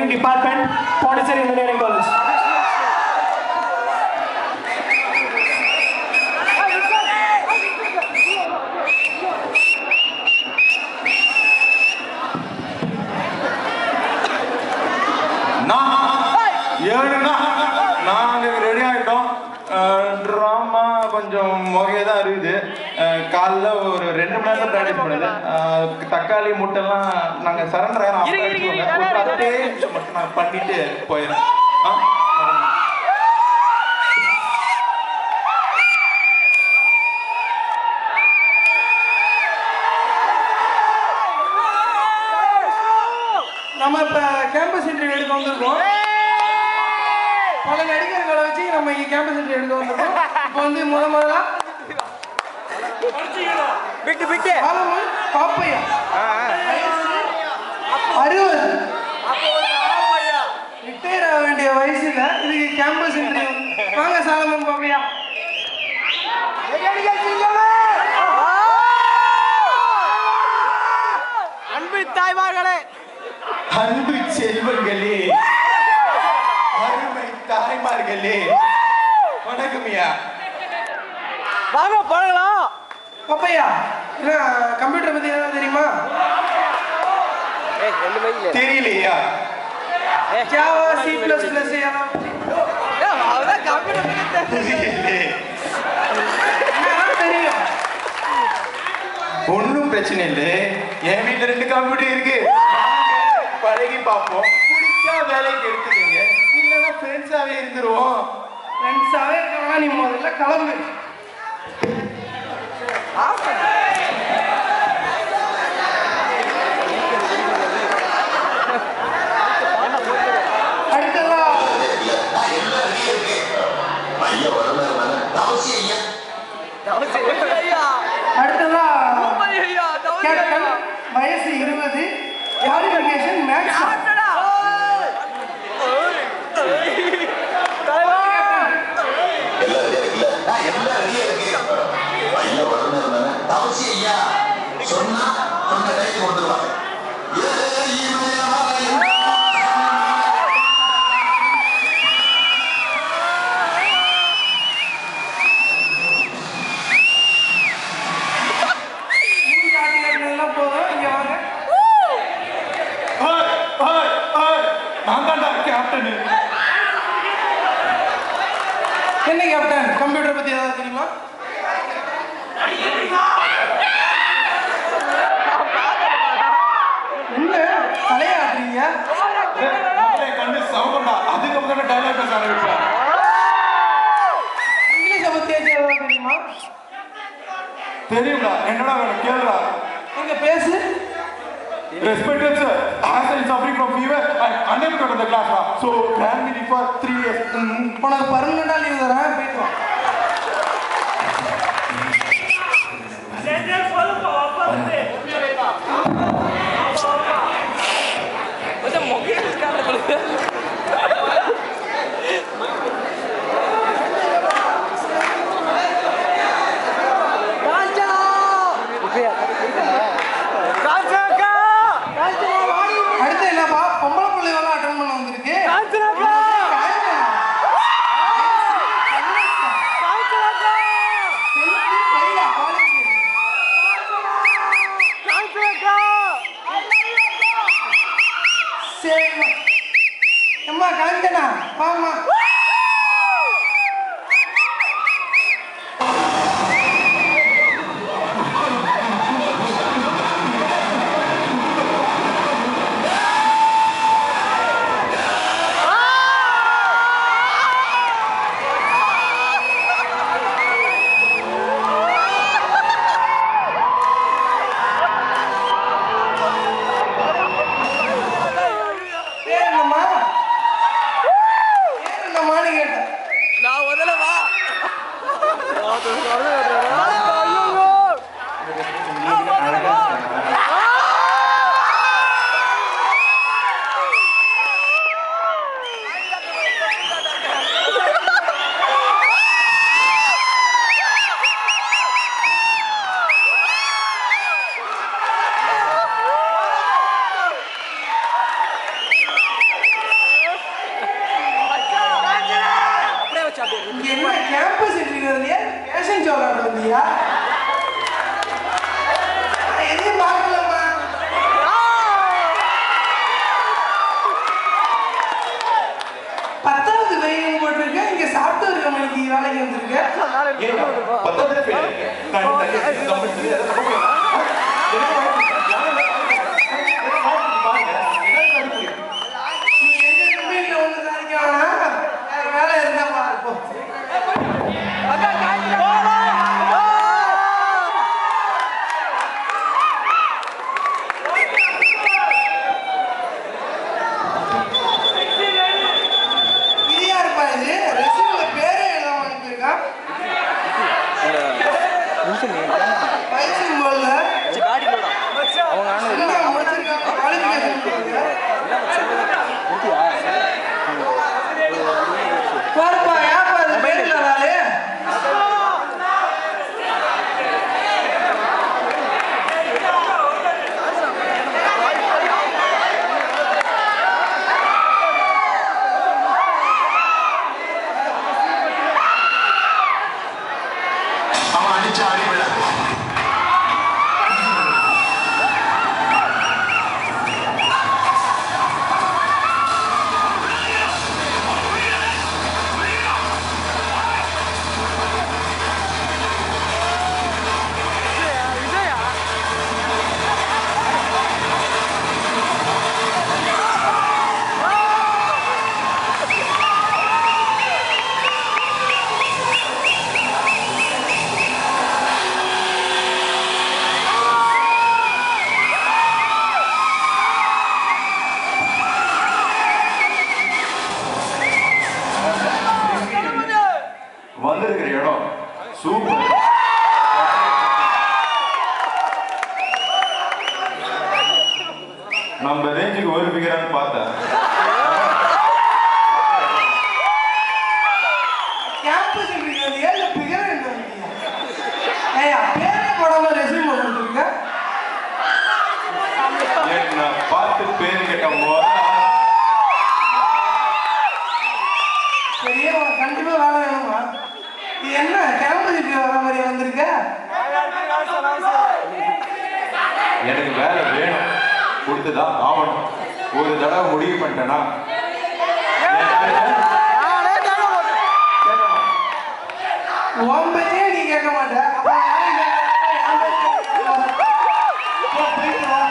Engineering Department, Pondicherry Engineering College. ஏழுனா நாங்கள் ready ஆகிட்டோம் drama கொஞ்சம் முகையாக தான் இருக்குது அஹ் காலைல ஒரு ரெண்டு மணி நேரம் ப்ராக்டிஸ் பண்ணுது அஹ் தக்காளி முட்டைலாம் நாங்கள் சரண்டர் ஆகிறோம் ஒரு பத்தே நிமிஷம் மட்டும் நான் பண்ணிட்டு போயிடுறேன் ஆ நம்ம இப்ப கேம்பஸ் இன்டர்வியூ எடுக்க வந்திருக்கோம் பல நடிகர்களை வச்சு நம்ம இங்க கேம்பஸ் இன்டர்வியூ எடுக்க வந்திருக்கோம் இப்போ வந்து முத முதல்ல பிட்டு பிட்டு ஆலமன் பாப்பையா அறுபது ரிட்டையர் ஆக வேண்டிய வயசுல இதுக்கு கேம்பஸ் இன்டர்வியூ வாங்க சாலமன் பாப்பையா அன்பு தாய்மார்களே அன்பு செல்வங்களே அருமை தாய்மார்களே வணக்கம்யா வாங்க பழகலாம் பாப்பையா என்ன கம்ப்யூட்டர் பத்தி ஏதாவது தெரியுமா ஏய் ரெண்டு மைல் தெரியலையா ஜாவா சி பிளஸ் பிளஸ் அதான் கம்ப்யூட்டர் பத்தி தெரியலையே தெரியும் ஒன்றும் பிரச்சனை இல்லை என் வீட்டில் ரெண்டு கம்ப்யூட்டர் இருக்கு பழகி பார்ப்போம் பிடிச்சா வேலைக்கு எடுத்துக்கோங்க இல்லைன்னா ஃப்ரெண்ட்ஸாகவே இருந்துருவோம் ஃப்ரெண்ட்ஸாவே இருக்காங்க நீ முதல்ல கிளம்பு அடுத்ததா ஐயா அடுத்ததா ஐயா கேப்டன் வயசு இருபது குவாலிஃபிகேஷன் மேக்ஸ் சொன்னா சொன்ன டைத்துக்கு வந்துருவாங்க மூஞ்சி ஆட்டி காட்டினதெல்லாம் போதும் இங்க வாங்க ஹாய், ஹாய், ஹாய். நான் தான்டா கேப்டனு என்ன கேப்டன் கம்ப்யூட்டர் பத்தி ஏதாவது தெரியுமா என்ன தலையாடுறீங்க முதல்ல என் கண்ணு சவகண்டா அதுக்கப்புறம் தான் டைலாக் பேச ஆரம்பிப்பேன் இங்கிலீஷை பத்தி ஏதாவது தெரியுமா தெரியும்டா என்னடா வேணும் கேளுடா எங்க பேசு Respected sir, as I am suffering from fever, I am unable to attend the class now. So, grant me leave for three years. ம், உனக்கு பர்மனண்டா லீவ் தரேன் போயிட்டு வா கொஞ்சம் மொக்கையில் இருக்காங்க அடுத்து என்னப்பா பொம்பளை பிள்ளைகளாம் அட்டன் பண்ண வந்திருக்கு காஞ்சனா. Tenth fail ஆ? qualification. சரிம்மா அம்மா காஞ்சனா வாம்மா பேர் என்னம்மா பேர் மேட்ச் விளையாட வந்தியா நான் எதையும் பார்க்கலம்மா பத்தாவது பையன் போட்டிருக்கேன் இங்க சாப்பிட்டு கம்பெனிக்கு வேலைக்கு வந்திருக்கேன் ஏன் பத்தாவது fail ஆயிட்டேன். நான் இந்த தண்ணி கம்பெனி சொல்லி அதை நம்ப முடியாது. என்ன பாருங்க, என்ன நடக்குது? நீ எந்த கம்பெனில ஒன்று சாதிக்க வேணாம் வேற வேலை இருந்தா பாரு போ இது யாருப்பா இது ரெசியூம்ல பேரே எழுதாம அனுப்பியிருக்கான் வயசும் போல என்ன முடிச்சிருக்காங்க குவாலிஃபிகேஷன் பாருப்பா யாருப்பா அது பேர்ல வேலை அவன் அடிச்ச அடிவிட வந்திருக்கிற இடம் சூப்பர் நம்ம ரேஞ்சுக்கு ஒரு பிகரான்னு பார்த்தேன் கேம்பஸ் இன்டர்வியூ வந்தியா இல்ல பிகர் வந்தியா ஏய் பேரே போடாம ரெசியூம் கொடுத்துருக்க என்ன பார்த்து பேர் கேட்ட போது சரியே உனக்கு கண்டிப்பா வேலை வேணுமா இது என்ன கேம்பஸ் இன்டர்வியூ வர மாதிரி வந்திருக்க எனக்கு வேலை வேணும் கொடுத்துதான் ஆகணும் ஒரு தடவை முடிவு பண்ணிட்டேன்னா என் பேரை கேட்க மாட்டேன். உன் பத்தியே நீ கேட்க மாட்ட அப்ப யாரு கேட்கறா? என் பத்தியே கேட்கறா? போ, போயிட்டு வா.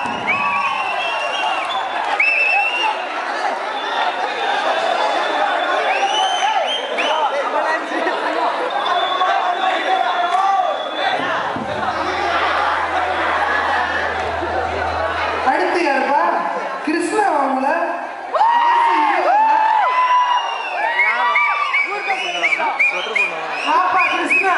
அடுத்து யாருப்பா கிருஷ்ணா அவங்கள ஆப்பா கிருஷ்ணா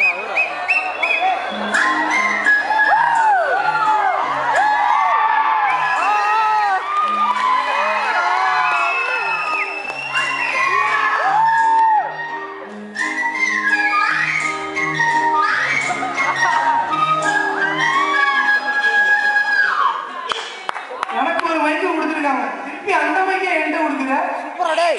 எனக்கு ஒரு மைக்கு கொடுத்துருக்காங்க திருப்பி அந்த மைக்கை என்கிட்ட கொடுக்குற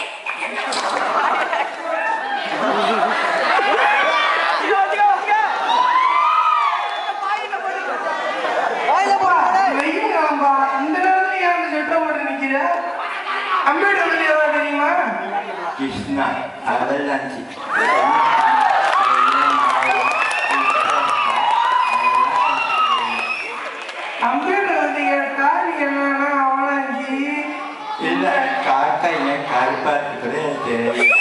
அப்பா, வெயில் காலம்பா இந்த நேரத்துல ஏன் அந்த ஸ்வெட்டரை போட்டு நிக்கிற கம்ப்யூட்டர் பத்தி ஏதாவது தெரியுமா கிருஷ்ணா அவலாஞ்சி கம்ப்யூட்டர் பத்தி கேட்டா நீ என்னன்னா அவனாஞ்சி இல்ல காக்கா ஏன் கருப்பா இருக்குது தெரியும்